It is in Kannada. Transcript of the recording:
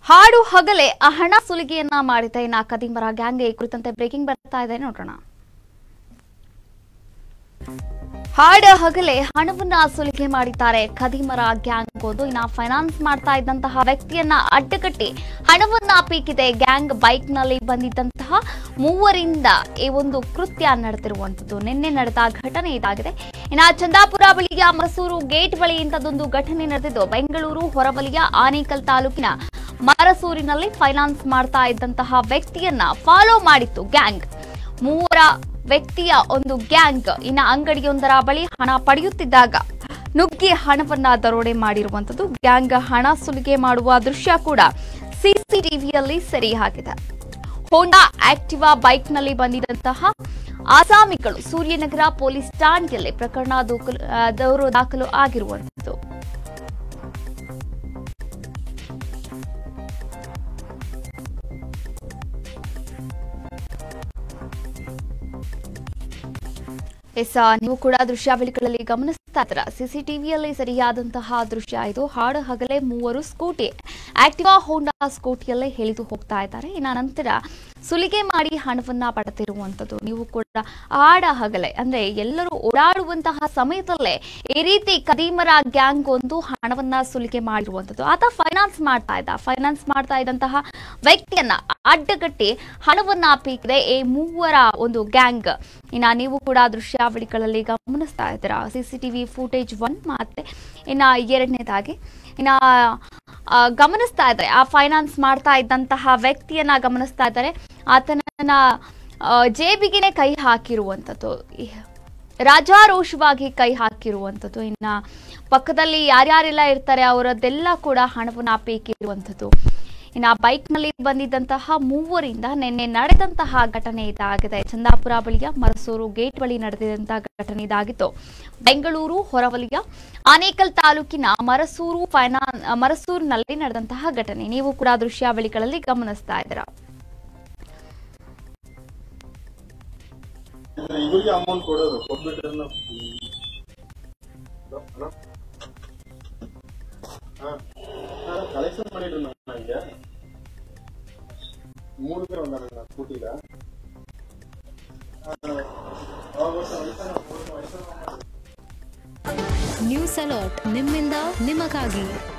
ಹಾಡು ಹಗಲೇ ಆ ಹಣ ಸುಲಿಗೆಯನ್ನ ಮಾಡಿದ ಇನ್ನ ಕದಿಮರ ಗ್ಯಾಂಗ್ ಈ ಕುರಿತಂತೆ ಬ್ರೇಕಿಂಗ್ ಬರ್ತಾ ಇದೆ ನೋಡೋಣ ಹಾಡ ಹಗಲೇ ಹಣವನ್ನ ಸುಲಿಗೆ ಮಾಡಿದ್ದಾರೆ ಖದೀಮರ ಗ್ಯಾಂಗ್ ಒಂದು ಇನ್ನ ಫೈನಾನ್ಸ್ ಮಾಡ್ತಾ ಇದ್ದಂತಹ ವ್ಯಕ್ತಿಯನ್ನ ಅಡ್ಡಗಟ್ಟಿ ಹಣವನ್ನ ಪೀಕಿದೆ ಗ್ಯಾಂಗ್ ಬೈಕ್ ನಲ್ಲಿ ಬಂದಿದ್ದಂತಹ ಮೂವರಿಂದ ಈ ಒಂದು ಕೃತ್ಯ ನಡೆದಿರುವಂತದ್ದು ನಿನ್ನೆ ನಡೆದ ಘಟನೆ ಇದಾಗಿದೆ ಇನ್ನ ಚಂದಾಪುರ ಬಳಿಯ ಮಸೂರು ಗೇಟ್ ಬಳಿ ಇಂಥದ್ದೊಂದು ಘಟನೆ ನಡೆದಿದ್ದು ಬೆಂಗಳೂರು ಹೊರವಲಯ ಆನೇಕಲ್ ತಾಲೂಕಿನ ಮರಸೂರಿನಲ್ಲಿ ಫೈನಾನ್ಸ್ ಮಾಡ್ತಾ ಇದ್ದಂತಹ ವ್ಯಕ್ತಿಯನ್ನ ಫಾಲೋ ಮಾಡಿತ್ತು ಗ್ಯಾಂಗ್ ಮೂವರ ವ್ಯಕ್ತಿಯ ಒಂದು ಗ್ಯಾಂಗ್ ಇನ್ನ ಅಂಗಡಿಯೊಂದರ ಬಳಿ ಹಣ ಪಡೆಯುತ್ತಿದ್ದಾಗ ನುಗ್ಗಿ ಹಣವನ್ನ ದರೋಡೆ ಮಾಡಿರುವಂತದ್ದು ಗ್ಯಾಂಗ್ ಹಣ ಸುಲಿಗೆ ಮಾಡುವ ದೃಶ್ಯ ಕೂಡ ಸಿಸಿಟಿವಿಯಲ್ಲಿ ಸೆರೆ ಹಾಕಿದೆ ಹೋಂಡಾ ಆಕ್ಟಿವಾ ಬೈಕ್ನಲ್ಲಿ ಬಂದಿದ್ದಂತಹ ಆಸಾಮಿಗಳು ಸೂರ್ಯನಗರ ಪೊಲೀಸ್ ಠಾಣೆಯಲ್ಲಿ ಪ್ರಕರಣ ದೂಕಲು- ಆ, ದೂರು ದಾಖಲು ಆಗಿರುವಂತದ್ದು ಎಸ್ ಆ, ನೀವು ಕೂಡ ದೃಶ್ಯಾವಳಿಗಳಲ್ಲಿ ಗಮನಿಸ್ತಾ ಇದ್ದೀರಾ ಸಿಸಿಟಿವಿಯಲ್ಲಿ ಸರಿಯಾದಂತಹ ದೃಶ್ಯ ಇದು ಹಾಡು ಹಗಲೇ ಮೂವರು ಸ್ಕೂಟಿ ಆಕ್ಟಿವಾ ಹೋಂಡಾ ಸ್ಕೂಟಿಯಲ್ಲೇ ಇಳಿದು ಹೋಗ್ತಾ ಇದ್ದಾರೆ ಇನ್ನ ನಂತರ ಸುಲಿಗೆ ಮಾಡಿ ಹಣವನ್ನ ಪಡೆದಿರುವಂತದ್ದು ನೀವು ಕೂಡ ಆಡ ಹಗಲೇ ಅಂದ್ರೆ ಎಲ್ಲರೂ ಓಡಾಡುವಂತಹ ಸಮಯದಲ್ಲೇ ಈ ರೀತಿ ಕದೀಮರ ಗ್ಯಾಂಗ್ ಒಂದು ಹಣವನ್ನ ಸುಲಿಗೆ ಮಾಡಿರುವಂತದ್ದು ಆತ ಫೈನಾನ್ಸ್ ಮಾಡ್ತಾ ಇದ್ದ ಫೈನಾನ್ಸ್ ಮಾಡ್ತಾ ಇದ್ದಂತಹ ವ್ಯಕ್ತಿಯನ್ನ ಅಡ್ಡಗಟ್ಟಿ ಹಣವನ್ನ ಪೀಕಿದೆ ಈ ಮೂವರ ಒಂದು ಗ್ಯಾಂಗ್ ಇನ್ನ ನೀವು ಕೂಡ ದೃಶ್ಯಾವಳಿಗಳಲ್ಲಿ ಗಮನಿಸ್ತಾ ಇದ್ದೀರಾ ಸಿಸಿಟಿವಿ ಫುಟೇಜ್ ಒನ್ ಮತ್ತೆ ಇನ್ನ ಎರಡನೇದಾಗಿ ಇನ್ನ ಆ, ಗಮನಿಸ್ತಾ ಇದ್ದಾರೆ ಆ ಫೈನಾನ್ಸ್ ಮಾಡ್ತಾ ಇದ್ದಂತಹ ವ್ಯಕ್ತಿಯನ್ನ ಗಮನಿಸ್ತಾ ಇದ್ದಾರೆ ಆತನನ್ನ ಆ, ಜೇಬಿಗೆನೆ ಕೈ ಹಾಕಿರುವಂಥದ್ದು ಈ- ರಾಜಾರೋಷವಾಗಿ ಕೈ ಹಾಕಿರುವಂಥದ್ದು ಇನ್ನ ಪಕ್ಕದಲ್ಲಿ ಯಾರ್ಯಾರೆಲ್ಲ ಇರ್ತಾರೆ ಅವರದ್ದೆಲ್ಲ ಕೂಡ ಹಣವನ್ನ ಪೇಕಿರುವಂಥದ್ದು ಇನ್ನ ಬೈಕ್ನಲ್ಲಿ ಬಂದಿದ್ದಂತಹ ಮೂವರಿಂದ ನಿನ್ನೆ ನಡೆದಂತಹ ಘಟನೆ ಇದಾಗಿದೆ ಚಂದಾಪುರ ಬಳಿಯ ಮರಸೂರು ಗೇಟ್ ಬಳಿ ನಡೆದಿದಂತಹ ಘಟನೆ ಇದಾಗಿತ್ತು ಬೆಂಗಳೂರು ಹೊರವಲಯ ಆನೇಕಲ್ ತಾಲೂಕಿನ ಮರಸೂರು ಫೈನಾನ್ ಮರಸೂರಿನಲ್ಲಿ ನಡೆದಂತಹ ಘಟನೆ ನೀವು ಕೂಡ ದೃಶ್ಯಾವಳಿಗಳಲ್ಲಿ ಗಮನಿಸ್ತಾ ಇದ್ದೀರಾ ಇದ್ರೆ ಇವರಿಗೆ ಅಮೌಂಟ್ ಕೊಡೋದು ಕೊಟ್ಬಿಟ್ರೆ ಕಲೆಕ್ಷನ್ ಮಾಡಿದ್ರು ನನಗೆ ಮೂರು ರೂಪಾಯಿ ಒಂದ ನನ್ನ ಸ್ಕೂಟಿಗ ನ್ಯೂಸ್ ಅಲರ್ಟ್ ನಿಮ್ಮಿಂದ ನಿಮಗಾಗಿ